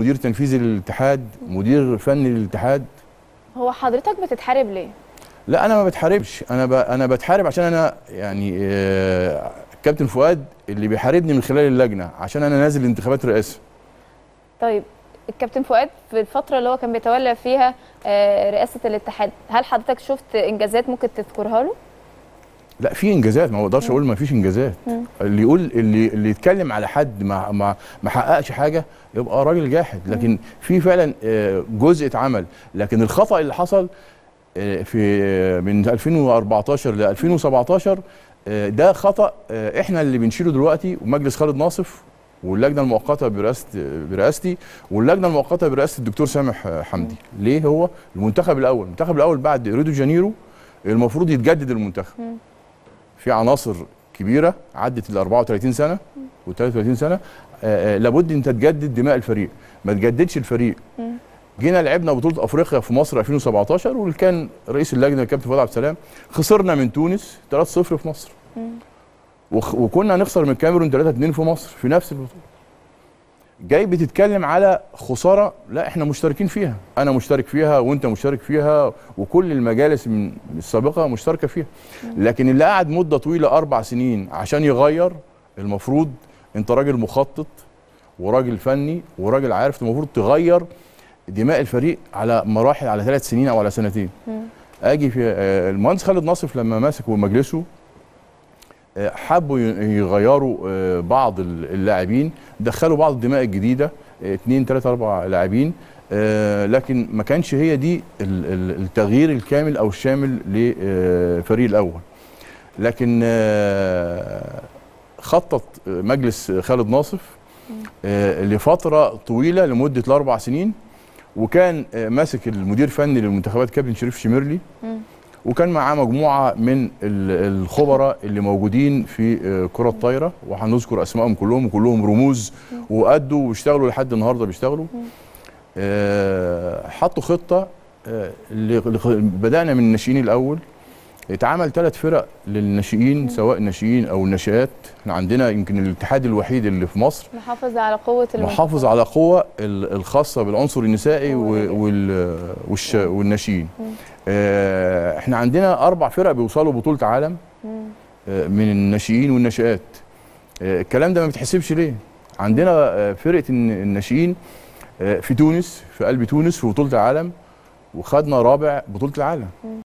مدير تنفيذي للاتحاد مدير فني للاتحاد هو حضرتك بتتحارب ليه؟ لا انا ما بتحاربش انا ب... انا بتحارب عشان انا يعني آه، كابتن فؤاد اللي بيحاربني من خلال اللجنه عشان انا نازل انتخابات رئاسه طيب الكابتن فؤاد في الفترة اللي هو كان بيتولى فيها آه، رئاسة الاتحاد هل حضرتك شفت إنجازات ممكن تذكرها له؟ لا في انجازات ما بقدرش اقول ما فيش انجازات مم. اللي يقول اللي اللي يتكلم على حد ما ما ما حققش حاجه يبقى راجل جاحد لكن في فعلا آه، جزء اتعمل لكن الخطا اللي حصل آه، في آه، من 2014 ل 2017 آه، ده خطا آه، احنا اللي بنشيله دلوقتي ومجلس خالد ناصف واللجنه المؤقته برئاسه برئاستي واللجنه المؤقته برئاسه الدكتور سامح آه، حمدي ليه هو المنتخب الاول المنتخب الاول بعد ريو دي جانيرو المفروض يتجدد المنتخب مم. في عناصر كبيره عدت ال 34 سنه و 33 سنه آه، آه، لابد انت تجدد دماء الفريق ما تجددش الفريق مم. جينا لعبنا بطوله افريقيا في مصر 2017 واللي كان رئيس اللجنه الكابتن فؤاد عبد السلام خسرنا من تونس 3-0 في مصر مم. وخ- وكنا هنخسر من الكاميرون 3-2 في مصر في نفس البطوله جاي بتتكلم على خساره لا احنا مشتركين فيها انا مشترك فيها وانت مشترك فيها وكل المجالس من السابقه مشتركه فيها لكن اللي قعد مده طويله اربع سنين عشان يغير المفروض انت راجل مخطط وراجل فني وراجل عارف المفروض تغير دماء الفريق على مراحل على ثلاث سنين او على سنتين مم. اجي في آه، المهندس خالد ناصف لما مسك ومجلسه آه، حبوا ي- يغيروا آه، بعض ال- اللاعبين دخلوا بعض الدماء الجديده آه، اثنين ثلاثة أربع لاعبين آه، لكن ما كانش هي دي ال- ال- التغيير الكامل أو الشامل للفريق الأول لكن آه، خطط آه، مجلس خالد ناصف آه، لفترة طويلة لمدة الأربع سنين وكان آه، ماسك المدير الفني للمنتخبات كابتن شريف شميرلي مم. وكان معاه مجموعه من ال- الخبراء اللي موجودين في آه، كره الطايره وهنذكر اسمائهم كلهم وكلهم رموز وادوا واشتغلوا لحد النهارده بيشتغلوا آه، حطوا خطه آه، اللي اللي خ- بدانا من الناشئين الاول اتعمل ثلاث فرق للناشئين سواء الناشئين او الناشئات احنا عندنا يمكن الاتحاد الوحيد اللي في مصر محافظ على قوة المنتخب. محافظ على قوة ال- الخاصة بالعنصر النسائي و- والرجال. وال والش والناشئين آه، احنا عندنا أربع فرق بيوصلوا بطولة عالم مم. آه، من الناشئين والناشئات آه، الكلام ده ما بيتحسبش ليه عندنا آه، فرقة الن- الناشئين آه، في تونس في قلب تونس في بطولة العالم وخدنا رابع بطولة العالم